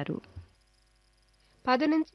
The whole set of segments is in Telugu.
వింటారు పది నుంచి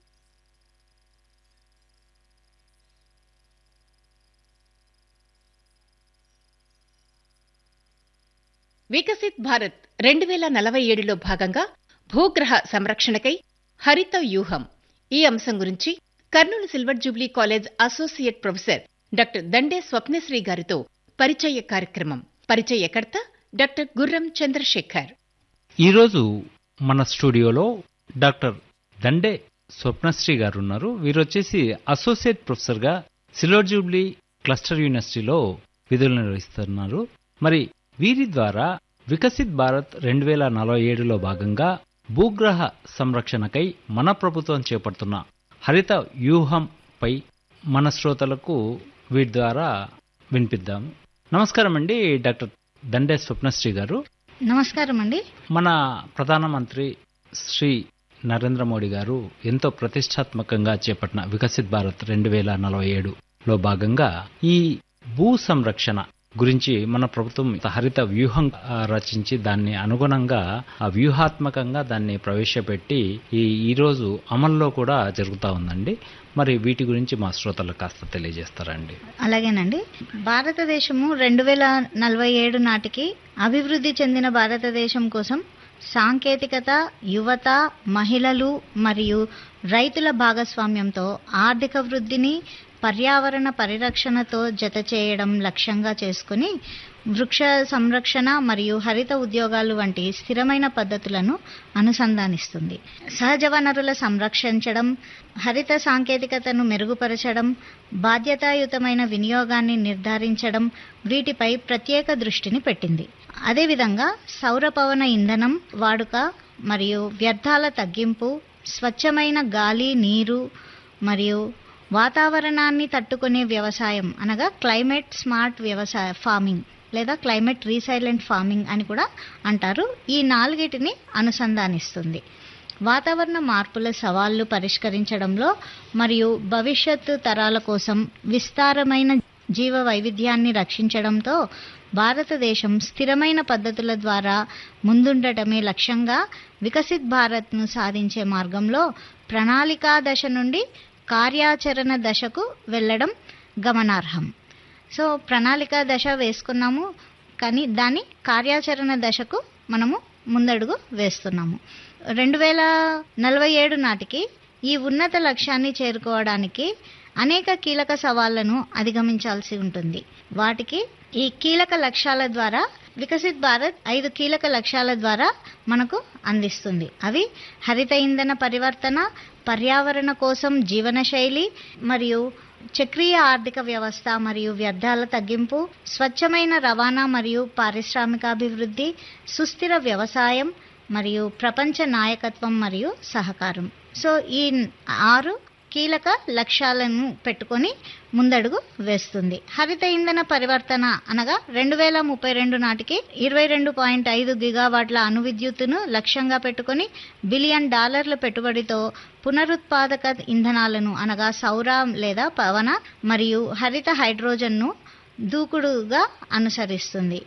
వికసిత్ భారత్ రెండు వేల నలభై ఏడులో భాగంగా భూగ్రహ సంరక్షణకై హరిత వ్యూహం ఈ అంశం గురించి Kurnool silver jubilee college associate professor doctor Dande Swapnasri గారితో పరిచయ కార్యక్రమం పరిచయకర్త డాక్టర్ గుర్రం చంద్రశేఖర్ ఈరోజు మన స్టూడియోలో డాక్టర్ దండే స్వప్నశ్రీ గారు ఉన్నారు వీరు వచ్చేసి అసోసియేట్ ప్రొఫెసర్గా సిల్వర్ జూబ్లీ క్లస్టర్ యూనివర్సిటీలో విధులు నిర్వహిస్తున్నారు మరి వీరి ద్వారా వికసిత్ భారత్ రెండు వేల నలభై ఏడులో భాగంగా భూగ్రహ సంరక్షణకై మన ప్రభుత్వం చేపడుతున్న హరిత వ్యూహంపై మన శ్రోతలకు వీటి ద్వారా వినిపిద్దాం నమస్కారం అండి డాక్టర్ దండే స్వప్నశ్రీ గారు నమస్కారం అండి మన ప్రధానమంత్రి శ్రీ నరేంద్ర మోడీ గారు ఎంతో ప్రతిష్టాత్మకంగా చేపట్టిన వికసిత్ భారత్ రెండు వేల నలభై ఏడులో భాగంగా ఈ భూ సంరక్షణ గురించి మన ప్రభుత్వం హరిత వ్యూహం ఆ, రచించి దాన్ని అనుగుణంగా ఆ వ్యూహాత్మకంగా దాన్ని ప్రవేశపెట్టి ఈ ఈ రోజు అమల్లో కూడా జరుగుతూ ఉందండి మరి వీటి గురించి మా శ్రోతలకు కాస్త తెలియజేస్తారండి అలాగేనండి భారతదేశము రెండు వేల నలభై ఏడు నాటికి అభివృద్ధి చెందిన భారతదేశం కోసం సాంకేతికత యువత మహిళలు మరియు రైతుల భాగస్వామ్యంతో ఆర్థిక వృద్ధిని పర్యావరణ పరిరక్షణతో జత చేయడం లక్ష్యంగా చేసుకుని వృక్ష సంరక్షణ మరియు హరిత ఉద్యోగాలు వంటి స్థిరమైన పద్ధతులను అనుసంధానిస్తుంది సహజ వనరుల సంరక్షించడం హరిత సాంకేతికతను మెరుగుపరచడం బాధ్యతాయుతమైన వినియోగాన్ని నిర్ధారించడం వీటిపై ప్రత్యేక దృష్టిని పెట్టింది అదేవిధంగా సౌర పవన ఇంధనం వాడుక మరియు వ్యర్థాల తగ్గింపు స్వచ్ఛమైన గాలి నీరు మరియు వాతావరణాన్ని తట్టుకునే వ్యవసాయం అనగా క్లైమేట్ స్మార్ట్ వ్యవసాయ ఫార్మింగ్ లేదా క్లైమేట్ రీసైలెంట్ ఫార్మింగ్ అని కూడా అంటారు ఈ నాలుగిటిని అనుసంధానిస్తుంది వాతావరణ మార్పుల సవాళ్లు పరిష్కరించడంలో మరియు భవిష్యత్తు తరాల కోసం విస్తారమైన జీవ వైవిధ్యాన్ని రక్షించడంతో భారతదేశం స్థిరమైన పద్ధతుల ద్వారా ముందుండటమే లక్ష్యంగా వికసిత్ భారత్ను సాధించే మార్గంలో ప్రణాళికా దశ నుండి కార్యాచరణ దశకు వెళ్ళడం గమనార్హం సో ప్రణాళిక దశ వేసుకున్నాము కానీ దాని కార్యాచరణ దశకు మనము ముందడుగు వేస్తున్నాము రెండు వేల నలభై ఏడు నాటికి ఈ ఉన్నత లక్ష్యాన్ని చేరుకోవడానికి అనేక కీలక సవాళ్లను అధిగమించాల్సి ఉంటుంది వాటికి ఈ కీలక లక్ష్యాల ద్వారా వికసిత్ భారత్ ఐదు కీలక లక్ష్యాల ద్వారా మనకు అందిస్తుంది అవి హరిత ఇంధన పరివర్తన పర్యావరణ కోసం జీవనశైలి మరియు చక్రీయ ఆర్థిక వ్యవస్థ మరియు వ్యర్థాల తగ్గింపు స్వచ్ఛమైన రవాణా మరియు పారిశ్రామికాభివృద్ధి సుస్థిర వ్యవసాయం మరియు ప్రపంచ నాయకత్వం మరియు సహకారం సో ఈ ఆరు కీలక లక్ష్యాలను పెట్టుకొని ముందడుగు వేస్తుంది హరిత ఇంధన పరివర్తన అనగా రెండు వేల ముప్పై రెండు నాటికి ఇరవై రెండు పాయింట్ ఐదు గిగావాట్ల అణు విద్యుత్తును లక్ష్యంగా పెట్టుకొని బిలియన్ డాలర్ల పెట్టుబడితో పునరుత్పాదక ఇంధనాలను అనగా సౌర లేదా పవన మరియు హరిత హైడ్రోజన్ను దూకుడుగా అనుసరిస్తుంది